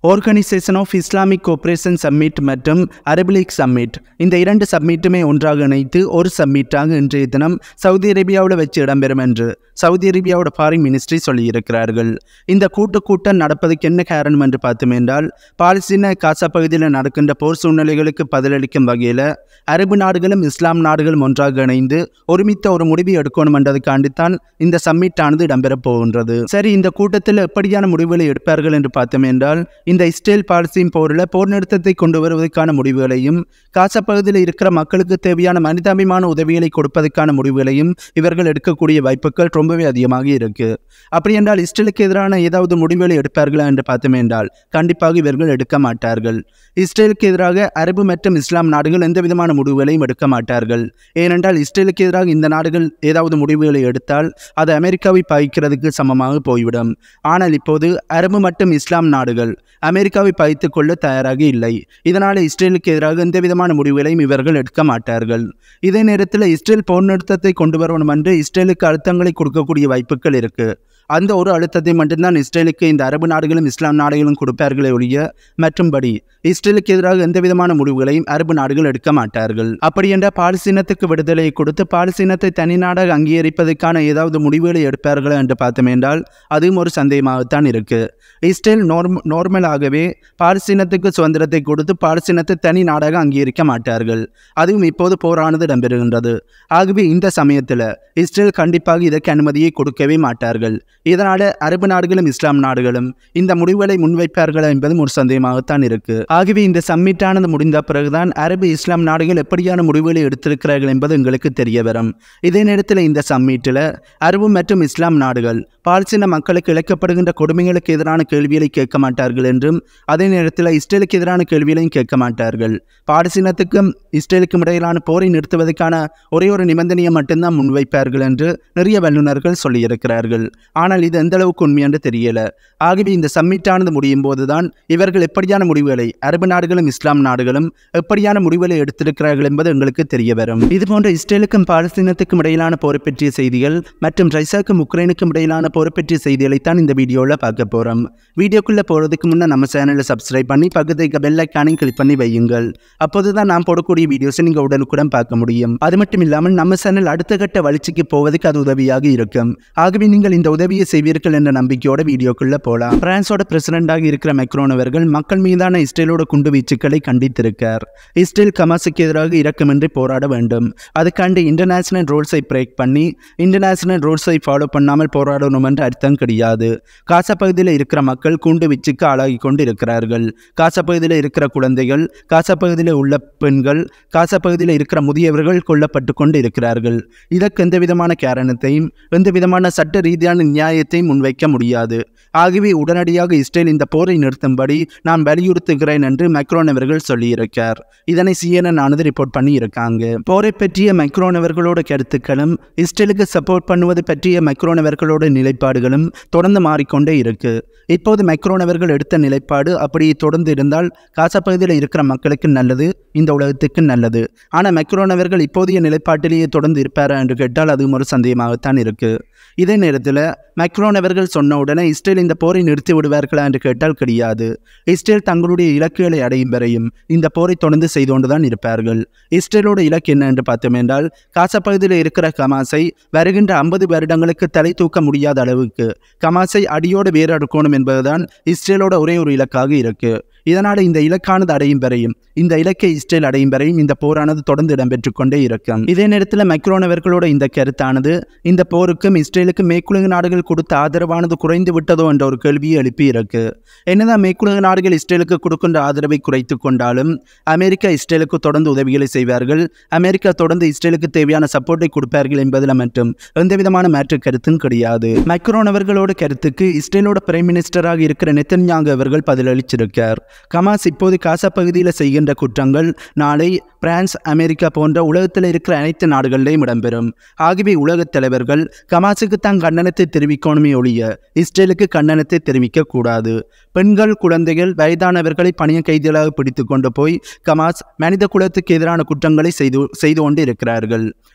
organisation of Islamic cooperation summit மற்றும் அரபு league submit இந்த இரண்டு சம்மிட்டுமே ஒன்றாக இணைத்து ஒரு சம்மிட்டாக இன்றைய தினம் சவுதி அரேபியாவில் வச்சு இடம்பெறும் என்று சவுதி அரேபியாவோட ஃபாரின் மினிஸ்ட்ரி சொல்லியிருக்கிறார்கள் இந்த கூட்டு கூட்டம் நடப்பதற்கு என்ன காரணம் என்று பார்த்தோம் என்றால் பாலஸ்தீன காசா பகுதியில் நடக்கின்ற போர் சூழ்நிலைகளுக்கு பதிலளிக்கும் வகையில் அரபு நாடுகளும் இஸ்லாம் நாடுகளும் ஒன்றாக இணைந்து ஒருமித்த ஒரு முடிவை எடுக்கணும் என்றதுக்காண்டித்தான் இந்த சம்மிட்டானது இடம்பெறப் போகின்றது சரி இந்த கூட்டத்தில் எப்படியான முடிவுகளை எடுப்பார்கள் என்று பார்த்தோம் என்றால் இந்த இஸ்ரேல் பாலஸ்தீன் போரில் போர் நிறுத்தத்தை கொண்டு வருவதற்கான முடிவுகளையும் காசா பகுதியில் இருக்கிற மக்களுக்கு தேவையான மனிதாபிமான உதவிகளை கொடுப்பதற்கான முடிவுகளையும் இவர்கள் எடுக்கக்கூடிய வாய்ப்புகள் ரொம்பவே அதிகமாக இருக்கு அப்படி என்றால் இஸ்ரேலுக்கு எதிரான ஏதாவது முடிவுகளை எடுப்பார்களா என்று பார்த்தோம் என்றால் கண்டிப்பாக இவர்கள் எடுக்க மாட்டார்கள் இஸ்ரேலுக்கு எதிராக அரபு மற்றும் இஸ்லாம் நாடுகள் எந்த விதமான முடிவுகளையும் எடுக்க மாட்டார்கள் ஏனென்றால் இஸ்ரேலுக்கு எதிராக இந்த நாடுகள் ஏதாவது முடிவுகளை எடுத்தால் அது அமெரிக்காவை பாய்க்கிறதுக்கு சமமாக போய்விடும் ஆனால் இப்போது அரபு மற்றும் இஸ்லாம் நாடுகள் அமெரிக்காவை பகைத்துக் கொள்ள தயாராக இல்லை இதனால் இஸ்ரேலுக்கு எதிராக எந்த விதமான முடிவுகளையும் இவர்கள் எடுக்க மாட்டார்கள் இதே நேரத்தில் இஸ்ரேல் போர் நிறுத்தத்தை கொண்டு வரணும் என்று இஸ்ரேலுக்கு அழுத்தங்களை கொடுக்கக்கூடிய வாய்ப்புகள் இருக்கு அந்த ஒரு அழுத்தத்தை மட்டும்தான் இஸ்ரேலுக்கு இந்த அரபு நாடுகளும் இஸ்லாம் நாடுகளும் கொடுப்பார்களே ஒழிய மற்றும்படி இஸ்ரேலுக்கு எதிராக எந்த விதமான முடிவுகளையும் அரபு நாடுகள் எடுக்க மாட்டார்கள் அப்படி என்ற பாலஸ்தீனத்துக்கு விடுதலை கொடுத்து பாலஸ்தீனத்தை தனி நாடாக அங்கீகரிப்பதற்கான ஏதாவது முடிவுகளை எடுப்பார்களா என்று பார்த்தோம் என்றால் அதுவும் ஒரு சந்தேகமாகத்தான் இருக்கு இஸ்ரேல் நோர்ம் நார்மலாகவே பாலஸ்தீனத்துக்கு சுதந்திரத்தை கொடுத்து பாலஸ்தீனத்தை தனி நாடாக அங்கீகரிக்க மாட்டார்கள் அதுவும் இப்போது போரானது இடம்பெறுகின்றது ஆகவே இந்த சமயத்தில் இஸ்ரேல் கண்டிப்பாக இதற்கு அனுமதியை கொடுக்கவே மாட்டார்கள் இதனால அரபு நாடுகளும் இஸ்லாம் நாடுகளும் இந்த முடிவுகளை முன்வைப்பார்கள் என்பதும் ஒரு சந்தேகமாகத்தான் இருக்கு ஆகவே இந்த சம்மிட்டானது முடிந்த பிறகுதான் அரபு இஸ்லாம் நாடுகள் எப்படியான முடிவுகளை எடுத்திருக்கிறார்கள் என்பது எங்களுக்கு தெரிய வரும் இதே நேரத்தில் இந்த சம்மிட்டில் அரபு மற்றும் இஸ்லாம் நாடுகள் பாலஸ்தீன மக்களுக்கு இழைக்கப்படுகின்ற கொடுமைகளுக்கு எதிரான கேள்விகளை கேட்க மாட்டார்கள் என்றும் அதே நேரத்தில் இஸ்ரேலுக்கு எதிரான கேள்விகளையும் கேட்க மாட்டார்கள் பாலஸ்தீனத்துக்கும் இஸ்ரேலுக்கும் இடையிலான போரை நிறுத்துவதற்கான ஒரே ஒரு நிபந்தனையை மட்டும்தான் முன்வைப்பார்கள் என்று நிறைய வல்லுநர்கள் சொல்லியிருக்கிறார்கள் ஆனால் இது எந்த அளவுக்கு உண்மை என்று தெரியல ஆகவே இந்த சம்மிட்டானது முடியும் போதுதான் இவர்கள் எப்படியான முடிவுகளை அரபு நாடுகளும் இஸ்லாம் நாடுகளும் எப்படியான முடிவுகளை எடுத்திருக்கிறார்கள் என்பது எங்களுக்கு தெரிய வரும் இதுபோன்ற இஸ்ரேலுக்கும் பாலஸ்தீனத்துக்கும் இடையிலான போரை பற்றிய செய்திகள் மற்றும் ரைசாக்கும் உக்ரைனுக்கும் இடையிலான போரை பற்றிய செய்திகளைத்தான் இந்த வீடியோவில் பார்க்க போகிறோம் வீடியோக்குள்ளே போகிறதுக்கு முன்னே நம்ம சேனலை சப்ஸ்கிரைப் பண்ணி பக்கத்துக்கு பெல் ஐக்கானையும் கிளிக் பண்ணி வையுங்கள் அப்போது தான் நான் போடக்கூடிய வீடியோஸை நீங்கள் உடனுக்குடன் பார்க்க முடியும் அது மட்டும் இல்லாமல் நம்ம சேனல் அடுத்த கட்ட வளர்ச்சிக்கு போவதற்கு அது உதவியாக இருக்கும் ஆகவே நீங்கள் இந்த உதவியை செய்வீர்கள் என்ற நம்பிக்கையோட வீடியோக்குள்ள போகலாம் பிரான்ஸோட பிரசிடண்டாக இருக்கிற மெக்ரோன் அவர்கள் மக்கள் மீதான இஸ்ரேலோட குண்டு வீச்சுக்களை கண்டித்திருக்கார் இஸ்ரேல் கமாசுக்கு எதிராக இரக்கமின்றி போராட வேண்டும் அதுக்காண்டு இன்டர்நேஷனல் ரூல்ஸை பிரேக் பண்ணி இன்டர்நேஷனல் ரூல்ஸை ஃபாலோ பண்ணாமல் போராடணும் என்ற அர்த்தம் கிடையாது காசா பகுதியில் இருக்கிற மக்கள் குண்டு வீச்சுக்கு ஆளாகி கொண்டு இருக்கிறார்கள் காசா பகுதியில் இருக்கிற குழந்தைகள் காசா பகுதியில் உள்ள பெண்கள் காசா பகுதியில் இருக்கிற முதியவர்கள் கொல்லப்பட்டு கொண்டு இருக்கிறார்கள் இதற்கு எந்த விதமான காரணத்தையும் எந்த விதமான சட்ட ரீதியான நியாயத்தையும் முன்வைக்க முடியாது ஆகவே உடனடியாக இஸ்ரேல் இந்த போரை நிறுத்தும்படி நான் வலியுறுத்துகிறேன் என்று மைக்ரோன் அவர்கள் சொல்லியிருக்கார் இதனை சிஎன்என் ஆனது ரிப்போர்ட் பண்ணி இருக்காங்க போரை பற்றிய மைக்ரோன் அவர்களோட கருத்துக்களும் இஸ்ரேலுக்கு சப்போர்ட் பண்ணுவது பற்றிய மைக்ரோன் அவர்களோட நிலைப்பாடுகளும் தொடர்ந்து மாறிக்கொண்டே இருக்கு இப்போது மைக்ரோன் அவர்கள் எடுத்த நிலைப்பாடு அப்படி தொடர்ந்து இருந்தால் காசா பகுதியில் இருக்கிற மக்களுக்கு நல்லது இந்த உலகத்துக்கு நல்லது ஆனால் மைக்ரோன் அவர்கள் இப்போதைய நிலைப்பாட்டிலேயே தொடர்ந்து இருப்பாரா என்று கேட்டால் அதுவும் ஒரு சந்தேகமாகத்தான் இருக்கு இதே நேரத்தில் மைக்ரோன் அவர்கள் சொன்ன உடனே இஸ்ரேல் இந்த போரை நிறுத்தி விடுவார்களா என்று கேட்டால் கிடையாது இஸ்ரேல் தங்களுடைய இலக்குகளை அடையும் வரையும் இந்த போரை தொடர்ந்து செய்து கொண்டுதான் இருப்பார்கள் இஸ்ரேலோட இலக்கு என்ன என்று பார்த்தோம் என்றால் காசா பகுதியில் இருக்கிற கமாஸை வருகின்ற ஐம்பது வருடங்களுக்கு தலை தூக்க முடியாத அளவுக்கு கமாஸை அடியோடு வேறெடுக்கணும் என்பதுதான் இஸ்ரேலோட ஒரே ஒரு இலக்காக இருக்கு இதனால் இந்த இலக்கானது அடையும் வரையும் இந்த இலக்கை இஸ்ரேல் அடையும் வரையும் இந்த போரானது தொடர்ந்து இடம்பெற்று கொண்டே இருக்கும் இதே நேரத்தில் மைக்ரோன் அவர்களோட இந்த கருத்தானது இந்த போருக்கும் இஸ்ரேலுக்கும் மேற்குலக நாடுகள் கொடுத்த ஆதரவானது குறைந்து விட்டதோ என்ற ஒரு கேள்வியை எழுப்பி இருக்கு என்னதான் மேற்குலக நாடுகள் இஸ்ரேலுக்கு கொடுக்கின்ற ஆதரவை குறைத்து கொண்டாலும் அமெரிக்கா இஸ்ரேலுக்கு தொடர்ந்து உதவிகளை செய்வார்கள் அமெரிக்கா தொடர்ந்து இஸ்ரேலுக்கு தேவையான சப்போர்ட்டை கொடுப்பார்கள் என்பதில் மட்டும் எந்த விதமான மாற்று கருத்தும் கிடையாது மைக்ரோன் அவர்களோட கருத்துக்கு இஸ்ரேலோட பிரைம் மினிஸ்டராக இருக்கிற நெத்தன்யாங்கு அவர்கள் பதிலளிச்சிருக்கார் கமாஸ் இப்போது காசா பகுதியில் செய்கின்ற குற்றங்கள் நாளை பிரான்ஸ் அமெரிக்கா போன்ற உலகத்தில் இருக்கிற அனைத்து நாடுகளிலும் இடம்பெறும் ஆகவே உலகத் தலைவர்கள் கமாஸுக்கு தான் கண்டனத்தை தெரிவிக்கணுமே ஒழிய இஸ்ரேலுக்கு கண்டனத்தை தெரிவிக்க கூடாது பெண்கள் குழந்தைகள் வயதானவர்களை பணிய கைதிகளாக பிடித்து கொண்டு போய் கமாஸ் மனித குலத்துக்கு எதிரான குற்றங்களை செய்து செய்து கொண்டு இருக்கிறார்கள்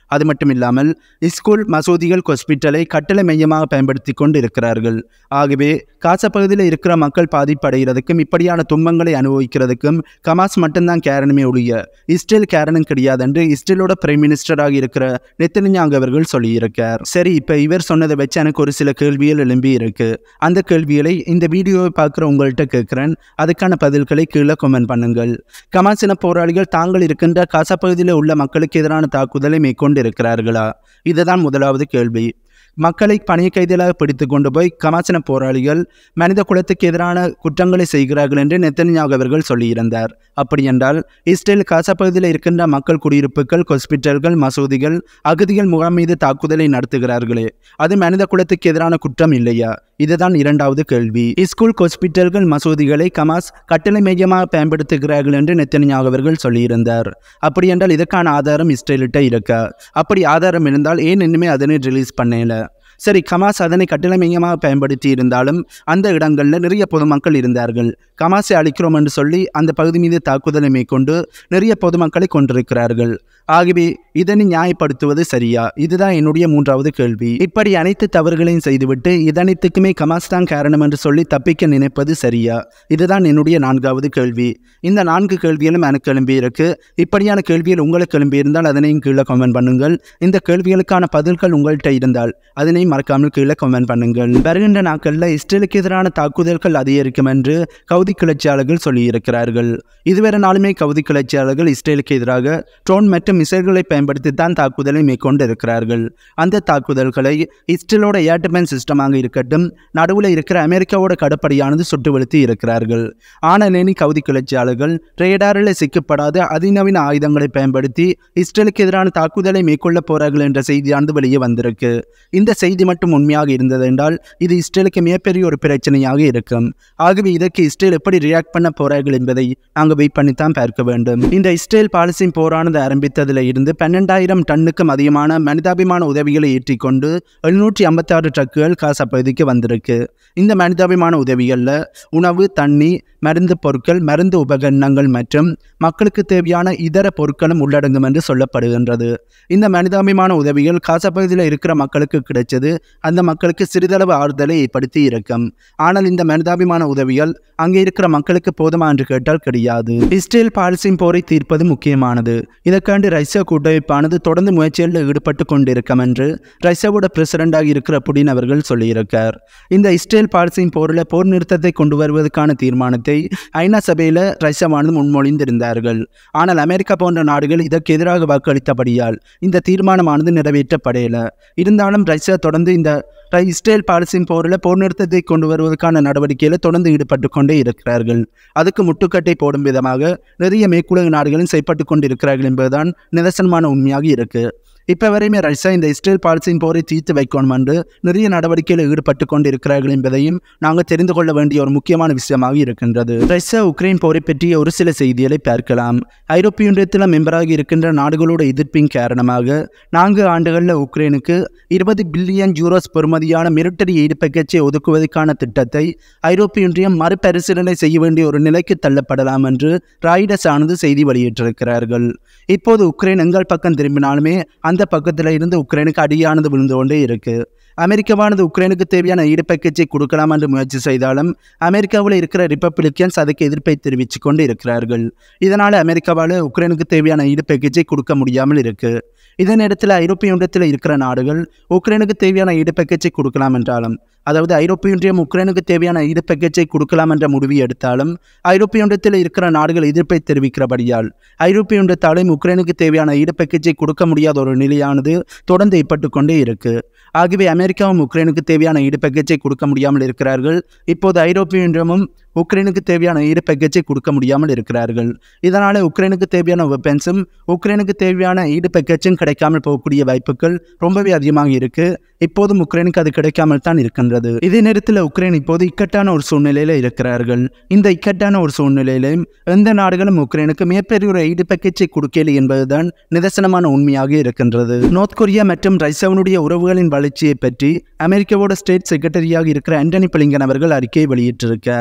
அது மட்டும் இல்லாமல் ஸ்கூல் மசூதிகள் ஹாஸ்பிட்டலை கட்டளை மையமாக பயன்படுத்தி கொண்டு இருக்கிறார்கள் ஆகவே காசா பகுதியில் இருக்கிற மக்கள் பாதிப்படைகிறதுக்கும் இப்படியான துன்பங்களை அனுபவிக்கிறதுக்கும் கமாஸ் மட்டும்தான் காரணமே ஒழிய இஸ்ரேல் காரணம் கிடையாது என்று இஸ்ரேலோட பிரைம் மினிஸ்டராக இருக்கிற நெத்தனியாங்க அவர்கள் சொல்லியிருக்கார் சரி இப்போ இவர் சொன்னதை வச்சு எனக்கு ஒரு சில கேள்விகள் எழும்பி இருக்கு அந்த கேள்விகளை இந்த வீடியோவை பார்க்குற உங்கள்கிட்ட கேட்குறேன் அதுக்கான பதில்களை கீழே கமெண்ட் பண்ணுங்கள் கமாசின போராளிகள் தாங்கள் இருக்கின்ற காசா பகுதியில் உள்ள மக்களுக்கு எதிரான தாக்குதலை மேற்கொண்டு இருக்கிறார்களா இதுதான் முதலாவது கேள்வி மக்களை பணிய கைதிகளாக பிடித்து கொண்டு போய் கமாசன போராளிகள் மனித குலத்துக்கு எதிரான குற்றங்களை செய்கிறார்கள் என்று நெத்தனியாக அவர்கள் சொல்லியிருந்தார் அப்படி என்றால் இஸ்ரேல் காசா பகுதியில் இருக்கின்ற மக்கள் குடியிருப்புகள் ஹாஸ்பிட்டல்கள் மசூதிகள் அகதிகள் முகாம் மீது தாக்குதலை நடத்துகிறார்களே அது மனித குலத்துக்கு எதிரான குற்றம் இல்லையா இதுதான் இரண்டாவது கேள்வி ஸ்கூல் ஹாஸ்பிட்டல்கள் மசூதிகளை கமாஸ் கட்டளை மையமாக பயன்படுத்துகிறார்கள் என்று நெத்தனியாக அவர்கள் சொல்லியிருந்தார் அப்படி என்றால் இதற்கான ஆதாரம் இஸ்ரேலிட்ட இருக்கா அப்படி ஆதாரம் இருந்தால் ஏன் இன்னுமே அதனை ரிலீஸ் பண்ணல சரி கமாஸ் அதனை கட்டளை மையமாக பயன்படுத்தி இருந்தாலும் அந்த இடங்களில் நிறைய பொதுமக்கள் இருந்தார்கள் கமாஸை அழிக்கிறோம் என்று சொல்லி அந்த பகுதி மீது தாக்குதலை மேற்கொண்டு நிறைய பொதுமக்களை கொண்டிருக்கிறார்கள் ஆகவே இதனை நியாயப்படுத்துவது சரியா இதுதான் என்னுடைய மூன்றாவது கேள்வி இப்படி அனைத்து தவறுகளையும் செய்துவிட்டு இதனைத்துக்குமே கமாஸ் தான் காரணம் என்று சொல்லி தப்பிக்க நினைப்பது சரியா இதுதான் என்னுடைய நான்காவது கேள்வி இந்த நான்கு கேள்விகளும் எனக்கு எழும்பி இருக்கு இப்படியான கேள்விகள் உங்களுக்கு எழும்பி இருந்தால் அதனையும் கீழே கமெண்ட் பண்ணுங்கள் இந்த கேள்விகளுக்கான பதில்கள் உங்கள்கிட்ட இருந்தால் அதனை மறக்காமல் கீழே கமெண்ட் பண்ணுங்கள் வருகின்ற நாட்களில் இஸ்ரேலுக்கு எதிரான தாக்குதல்கள் அதிகரிக்கும் என்று கவுதி கிளர்ச்சியாளர்கள் சொல்லியிருக்கிறார்கள் இதுவரை நாளுமே கவுதி கிளர்ச்சியாளர்கள் இஸ்ரேலுக்கு எதிராக ட்ரோன் மற்றும் மிசைல்களை பயன்படுத்தி தான் தாக்குதலை மேற்கொண்டு இருக்கிறார்கள் அந்த தாக்குதல்களை இஸ்ரேலோட ஏர் டிஃபென்ஸ் சிஸ்டமாக இருக்கட்டும் நடுவில் இருக்கிற அமெரிக்காவோட கடற்படையானது சுட்டு வெளுத்து இருக்கிறார்கள் ஆனால் கவுதி கிளர்ச்சியாளர்கள் ரேடாரில் சிக்கப்படாத அதிநவீன ஆயுதங்களை பயன்படுத்தி இஸ்ரேலுக்கு எதிரான தாக்குதலை மேற்கொள்ள போறார்கள் என்ற செய்தியானது வெளியே வந்திருக்கு இந்த செய்தி மட்டும் உண்மையாக இருந்தது என்றால் இது இஸ்ரேலுக்கு மிகப்பெரிய ஒரு பிரச்சனையாக இருக்கும் ஆகவே இதற்கு இஸ்ரேல் எப்படி ரியாக்ட் பண்ண போறார்கள் என்பதை நாங்கள் வெயிட் பண்ணித்தான் பார்க்க வேண்டும் இந்த இஸ்ரேல் பாலஸ்தீன் போரானது ஆரம்பித்ததில் இருந்து பன்னெண்டாயிரம் டன்னுக்கும் அதிகமான மனிதாபிமான உதவிகளை ஏற்றிக்கொண்டு எழுநூற்றி ஐம்பத்தாறு ட்ரக்குகள் காசா பகுதிக்கு வந்திருக்கு இந்த மனிதாபிமான உதவிகளில் உணவு தண்ணி மருந்து பொருட்கள் மருந்து உபகரணங்கள் மற்றும் மக்களுக்கு தேவையான இதர பொருட்களும் உள்ளடங்கும் என்று சொல்லப்படுகின்றது இந்த மனிதாபிமான உதவிகள் காசா பகுதியில் இருக்கிற மக்களுக்கு கிடைச்சது அந்த மக்களுக்கு சிறிதளவு ஆறுதலை ஏற்படுத்தி இருக்கும் ஆனால் இந்த மனிதாபிமான உதவிகள் அங்கே இருக்கிற மக்களுக்கு போதுமா என்று கேட்டால் கிடையாது இஸ்ரேல் பாலஸ்தீன் போரை தீர்ப்பது முக்கியமானது இதற்காண்டு ரஷ்யா கூட்டமைப்பானது தொடர்ந்து முயற்சிகளில் ஈடுபட்டு கொண்டிருக்கும் என்று ரஷ்யாவோட பிரசிடண்டாக இருக்கிற புடின் அவர்கள் சொல்லியிருக்கார் இந்த இஸ்ரேல் பாலஸ்தீன் போரில் போர் நிறுத்தத்தை கொண்டு வருவதற்கான தீர்மானத்தை ஐநா சபையில் ரஷ்யாவானது முன்மொழிந்திருந்தார்கள் ஆனால் அமெரிக்கா போன்ற நாடுகள் இதற்கு எதிராக வாக்களித்தபடியால் இந்த தீர்மானமானது நிறைவேற்றப்படையல இருந்தாலும் ரஷ்யா தொடர்ந்து இந்த ர- இஸ்ரேல் பாலஸ்தீன் போரில் போர் நிறுத்தத்தை கொண்டு வருவதற்கான நடவடிக்கையில் தொடர்ந்து ஈடுபட்டு கொண்டே இருக்கிறார்கள் அதுக்கு முட்டுக்கட்டை போடும் விதமாக நிறைய மேற்குலக நாடுகளும் செயற்பட்டு கொண்டு இருக்கிறார்கள் என்பதுதான் நிதர்சனமான உண்மையாக இருக்கு இப்போ வரையுமே ரஷ்யா இந்த இஸ்ரேல் பாலஸ்தீன் போரை தீர்த்து வைக்கணும் என்று நிறைய நடவடிக்கையில் ஈடுபட்டு கொண்டு இருக்கிறார்கள் என்பதையும் நாங்கள் தெரிந்து கொள்ள வேண்டிய ஒரு முக்கியமான விஷயமாக இருக்கின்றது ரஷ்யா உக்ரைன் போரை பற்றிய ஒரு சில செய்திகளை பார்க்கலாம் ஐரோப்பிய ஒன்றியத்தில் மெம்பராக இருக்கின்ற நாடுகளோட எதிர்ப்பின் காரணமாக நான்கு ஆண்டுகளில் உக்ரைனுக்கு இருபது பில்லியன் யூரோஸ் பெறுமதியான மிலிட்டரி எய்டு பேக்கேஜை ஒதுக்குவதற்கான திட்டத்தை ஐரோப்பிய ஒன்றியம் மறுபரிசீலனை செய்ய வேண்டிய ஒரு நிலைக்கு தள்ளப்படலாம் என்று ராய்டஸ் ஆனது செய்தி வெளியிட்டிருக்கிறார்கள் இப்போது உக்ரைன் எங்கள் பக்கம் திரும்பினாலுமே அந்த பக்கத்தில் இருந்து உக்ரைனுக்கு அடியானது விழுந்து கொண்டே இருக்கு அமெரிக்காவானது உக்ரைனுக்கு தேவையான ஈடு பேக்கேஜை கொடுக்கலாம் என்று முயற்சி செய்தாலும் அமெரிக்காவில் இருக்கிற ரிப்பப்ளிக்கன்ஸ் அதுக்கு எதிர்ப்பை தெரிவித்து கொண்டு இருக்கிறார்கள் இதனால் அமெரிக்காவால் உக்ரைனுக்கு தேவையான ஈடு பேக்கேஜை கொடுக்க முடியாமல் இருக்கு இதே நேரத்தில் ஐரோப்பிய ஒன்றியத்தில் இருக்கிற நாடுகள் உக்ரைனுக்கு தேவையான ஈடு பேக்கேஜை கொடுக்கலாம் என்றாலும் அதாவது ஐரோப்பிய ஒன்றியம் உக்ரைனுக்கு தேவையான ஈடு பேக்கேஜை கொடுக்கலாம் என்ற முடிவை எடுத்தாலும் ஐரோப்பிய ஒன்றியத்தில் இருக்கிற நாடுகள் எதிர்ப்பை தெரிவிக்கிறபடியால் ஐரோப்பிய ஒன்றியத்தாலும் உக்ரைனுக்கு தேவையான ஈடு பேக்கேஜை கொடுக்க முடியாத ஒரு நிலையானது தொடர்ந்து ஏற்பட்டு கொண்டே இருக்கு ஆகவே அமெரிக்காவும் உக்ரைனுக்கு தேவையான ஈடு பேக்கேஜை கொடுக்க முடியாமல் இருக்கிறார்கள் இப்போது ஐரோப்பிய ஒன்றியமும் உக்ரைனுக்கு தேவையான ஈடு பேக்கேஜை கொடுக்க முடியாமல் இருக்கிறார்கள் இதனால் உக்ரைனுக்கு தேவையான வெப்பன்ஸும் உக்ரைனுக்கு தேவையான ஈடு பேக்கேஜும் கிடைக்காமல் போகக்கூடிய வாய்ப்புகள் ரொம்பவே அதிகமாக இருக்கு இப்போதும் உக்ரைனுக்கு அது கிடைக்காமல் தான் இருக்கின்றது இதே நேரத்தில் உக்ரைன் இப்போது இக்கட்டான ஒரு சூழ்நிலையில இருக்கிறார்கள் இந்த இக்கட்டான ஒரு சூழ்நிலையிலும் எந்த நாடுகளும் உக்ரைனுக்கு மிகப்பெரிய ஒரு ஈடு பேக்கேஜை கொடுக்கல என்பதுதான் நிதர்சனமான உண்மையாக இருக்கின்றது நோர்த் கொரியா மற்றும் ரஷ்யாவினுடைய உறவுகளின் வளர்ச்சியை பற்றி அமெரிக்காவோட ஸ்டேட் செக்ரட்டரியாக இருக்கிற ஆண்டனி பிளிங்கன் அவர்கள் அறிக்கையை வெளியிட்டிருக்கார்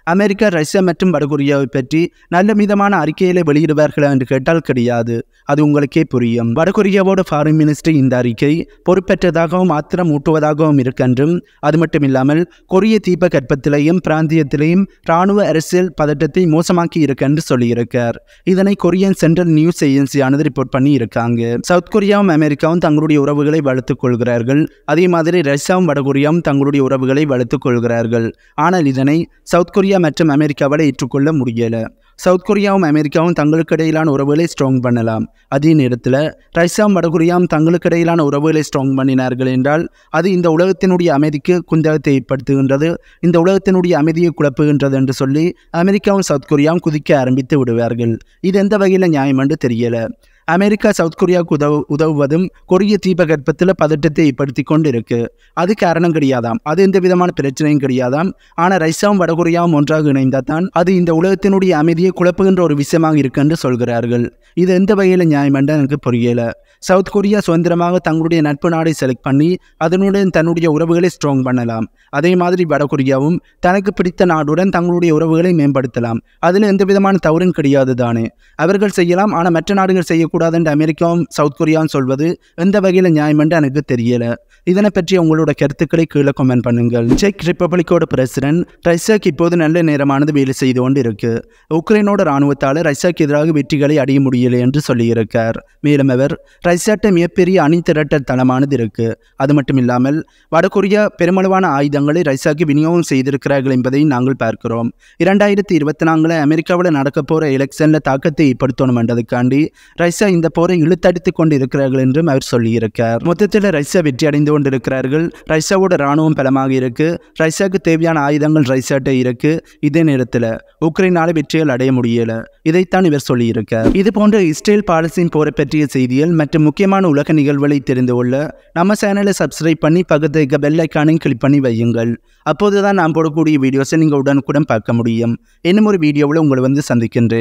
அமெரிக்கா ரஷ்யா மற்றும் வடகொரியாவை பற்றி நல்ல விதமான அறிக்கைகளை வெளியிடுவார்களா என்று கேட்டால் கிடையாது அது உங்களுக்கே புரியும் வடகொரியாவோட ஃபாரின் மினிஸ்டர் இந்த அறிக்கை பொறுப்பற்றதாகவும் ஆத்திரம் ஊட்டுவதாகவும் இருக்கென்றும் அது மட்டும் இல்லாமல் கொரிய தீபகற்பத்திலேயும் பிராந்தியத்திலேயும் இராணுவ அரசியல் பதட்டத்தை மோசமாக்கி இருக்கென்று சொல்லியிருக்கார் இதனை கொரியன் சென்ட்ரல் நியூஸ் ஏஜென்சியானது ரிப்போர்ட் பண்ணி இருக்காங்க சவுத் கொரியாவும் அமெரிக்காவும் தங்களுடைய உறவுகளை வளர்த்துக் கொள்கிறார்கள் அதே மாதிரி ரஷ்யாவும் வடகொரியாவும் தங்களுடைய உறவுகளை வளர்த்துக் கொள்கிறார்கள் ஆனால் இதனை சவுத் கொரியா மற்றும் அமெரிக்காவால் ஏற்றுக்கொள்ள முடியல சவுத் கொரியாவும் அமெரிக்காவும் தங்களுக்கு இடையிலான உறவுகளை ஸ்ட்ராங் பண்ணலாம் அதே நேரத்தில் ரஷ்யாவும் வடகொரியாவும் தங்களுக்கு இடையிலான உறவுகளை ஸ்ட்ராங் பண்ணினார்கள் என்றால் அது இந்த உலகத்தினுடைய அமைதிக்கு குந்தகத்தை ஏற்படுத்துகின்றது இந்த உலகத்தினுடைய அமைதியை குழப்புகின்றது என்று சொல்லி அமெரிக்காவும் சவுத் கொரியாவும் குதிக்க ஆரம்பித்து விடுவார்கள் இது எந்த வகையில் நியாயம் என்று தெரியல அமெரிக்கா சவுத் கொரியாவுக்கு உதவு உதவுவதும் கொரிய தீபகற்பத்தில் பதட்டத்தை ஏற்படுத்தி கொண்டு இருக்கு அது காரணம் கிடையாதாம் அது எந்த விதமான பிரச்சனையும் கிடையாதாம் ஆனால் ரஷ்யாவும் வடகொரியாவும் ஒன்றாக இணைந்தால் தான் அது இந்த உலகத்தினுடைய அமைதியை குழப்புகின்ற ஒரு விஷயமாக இருக்கு என்று சொல்கிறார்கள் இது எந்த வகையில் நியாயம் என்று எனக்கு புரியல சவுத் கொரியா சுதந்திரமாக தங்களுடைய நட்பு நாடை செலக்ட் பண்ணி அதனுடன் தன்னுடைய உறவுகளை ஸ்ட்ராங் பண்ணலாம் அதே மாதிரி வடகொரியாவும் தனக்கு பிடித்த நாடுடன் தங்களுடைய உறவுகளை மேம்படுத்தலாம் அதில் எந்த விதமான தவறும் கிடையாது தானே அவர்கள் செய்யலாம் ஆனால் மற்ற நாடுகள் செய்யக்கூடாது என்று அமெரிக்காவும் சவுத் கொரியாவும் சொல்வது எந்த வகையில் நியாயம் என்று எனக்கு தெரியல இதனை பற்றி உங்களோட கருத்துக்களை கீழே கமெண்ட் பண்ணுங்கள் செக் ரிப்பப்ளிக்கோட பிரசிடென்ட் ரஷ்யாக்கு இப்போது நல்ல நேரமானது வேலை செய்து கொண்டு இருக்கு உக்ரைனோட இராணுவத்தால் ரஷ்யாவுக்கு எதிராக வெற்றிகளை அடைய முடியலை என்று சொல்லியிருக்கார் மேலும் அவர் ரஷ்யாட்ட மிகப்பெரிய அணி திரட்டல் தளமானது இருக்கு அது மட்டும் இல்லாமல் வடகொரியா பெருமளவான ஆயுதங்களை ரஷ்யாவுக்கு விநியோகம் செய்திருக்கிறார்கள் என்பதை நாங்கள் பார்க்கிறோம் இரண்டாயிரத்தி இருபத்தி நான்கில் அமெரிக்காவில் நடக்க போகிற எலெக்ஷனில் தாக்கத்தை ஏற்படுத்தணும் என்றதுக்காண்டி ரஷ்யா இந்த போரை இழுத்தடித்து கொண்டு இருக்கிறார்கள் என்றும் அவர் சொல்லியிருக்கார் மொத்தத்தில் ரஷ்யா வெற்றி அடைந்து கொண்டிருக்கிறார்கள் ரஷ்யாவோட இராணுவம் பலமாக இருக்கு ரஷ்யாவுக்கு தேவையான ஆயுதங்கள் ரஷ்யாட்ட இருக்கு இதே நேரத்தில் உக்ரைனால வெற்றிகள் அடைய முடியல இதைத்தான் இவர் சொல்லியிருக்கார் இது போன்ற இஸ்ரேல் பாலஸ்தீன் போரை பற்றிய செய்திகள் மற்றும் முக்கியமான உலக நிகழ்வுகளை தெரிந்து கொள்ள நம்ம சேனலை சப்ஸ்கிரைப் பண்ணி பக்கத்து இருக்க பெல் ஐக்கானையும் கிளிக் பண்ணி வையுங்கள் அப்போது தான் நான் போடக்கூடிய வீடியோஸை நீங்கள் உடனுக்குடன் பார்க்க முடியும் இன்னும் ஒரு வீடியோவில் உங்களை வந்து சந்திக்கின்றேன்